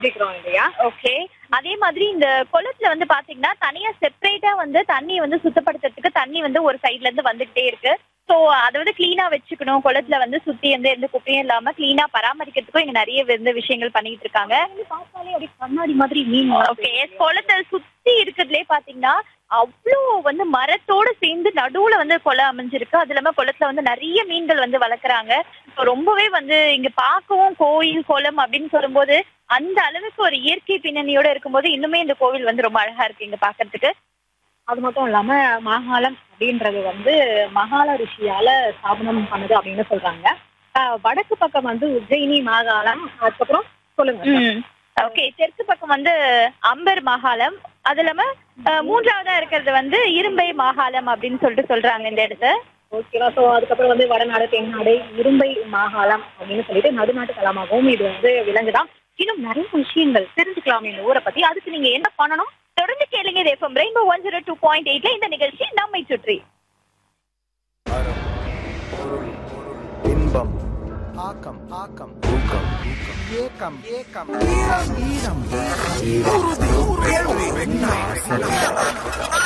இருக்கிறோம் இல்லையா ஓகே அதே மாதிரி இந்த குளத்துல வந்து பாத்தீங்கன்னா தனியா செப்பரேட்டா வந்து தண்ணி வந்து சுத்தப்படுத்துறதுக்கு தண்ணி வந்து ஒரு சைடுல இருந்து வந்துகிட்டே இருக்கு சோ அதை வந்து கிளீனா வச்சுக்கணும் குளத்துல வந்து சுத்தி வந்து எந்த குப்பையும் இல்லாம கிளீனா பராமரிக்கிறதுக்கும் இங்க நிறைய வந்து விஷயங்கள் பண்ணிட்டு இருக்காங்க பார்த்தாலே அப்படியே கண்ணாடி மாதிரி மீன் ஓகே குளத்தை சுத்தி இருக்கிறதுலே பாத்தீங்கன்னா அவ்வளோ வந்து மரத்தோட சேர்ந்து நடுவுல வந்து குளம் அமைஞ்சிருக்கு அது இல்லாம குளத்துல வந்து நிறைய மீன்கள் வந்து வளர்க்குறாங்க So ரொம்பவே வந்து இங்க பார்க்கவும் கோயில் குளம் அப்படின்னு சொல்லும்போது அந்த அளவுக்கு ஒரு இயற்கை பின்னணியோட இருக்கும்போது இன்னுமே இந்த கோவில் வந்து ரொம்ப அழகா இருக்கு இங்க பாக்குறதுக்கு அது மட்டும் இல்லாம மாகாளம் அப்படின்றது வந்து மகால ரிஷியால ஸ்தாபனம் பண்ணது அப்படின்னு சொல்றாங்க ஆஹ் வடக்கு பக்கம் வந்து உஜ்ஜயினி மாகாளம் அதுக்கப்புறம் சொல்லுங்க ஓகே தெற்கு பக்கம் வந்து அம்பர் மாகாளம் அது இல்லாம அஹ், மூன்றாவதா இருக்கிறது வந்து இரும்பை மாகாளம் அப்படின்னு சொல்லிட்டு சொல்றாங்க இந்த இடத்த ஓகேவா சோ அதுக்கப்புறம் வந்து வடநாடு தென்னாடு இரும்பை மாகாளம் அப்படின்னு சொல்லிட்டு நடுநாட்டு தலமாகவும் இது வந்து விளங்குதான் இன்னும் நிறைய விஷயங்கள் தெரிஞ்சுக்கலாம் இந்த ஊரை பத்தி அதுக்கு நீங்க என்ன பண்ணணும் தொடர்ந்து கேளுங்க இது FM rainbow one zero two point எயிட்ல இந்த நிகழ்ச்சி நம்மை சுற்றி அறம் பொருள் இன்பம் ஆக்கம் ஆக்கம் ஊக்கம் ஏக்கம் ஏக்கம் ஈரம் ஈரம் உறுதி உறுதி வெண்ணாய்